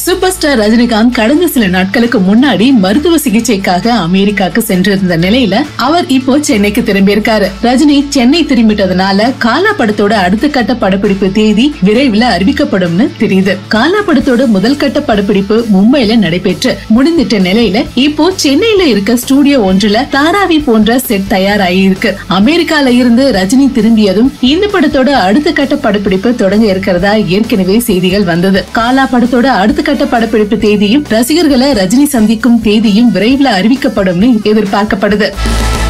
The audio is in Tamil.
சூப்பர் ஸ்டார் ரஜினிகாந்த் கடந்த சில நாட்களுக்கு முன்னாடி மருத்துவ சிகிச்சைக்காக அமெரிக்காக்கு சென்றிருந்த நிலையில அவர் இப்போ சென்னைக்கு திரும்பியிருக்காரு ரஜினி சென்னை திரும்பிட்டதுனால காலா படத்தோட அடுத்த கட்ட படப்பிடிப்பு தேதி விரைவில் அறிவிக்கப்படும்னு தெரியுது காலா படத்தோட முதல் கட்ட படப்பிடிப்பு மும்பைல நடைபெற்று முடிந்துட்ட நிலையில இப்போ சென்னையில இருக்க ஸ்டூடியோ ஒன்றுல தாராவி போன்ற செட் தயாராகியிருக்கு அமெரிக்கால இருந்து ரஜினி திரும்பியதும் இந்த படத்தோட அடுத்த கட்ட படப்பிடிப்பு தொடங்க இருக்கிறதா ஏற்கனவே செய்திகள் வந்தது காலா படத்தோட அடுத்த கட்ட படப்பிடிப்பு தேதியும் ரசிகர்களை ரஜினி சந்திக்கும் தேதியும் விரைவில் அறிவிக்கப்படும்னு எதிர்பார்க்கப்படுது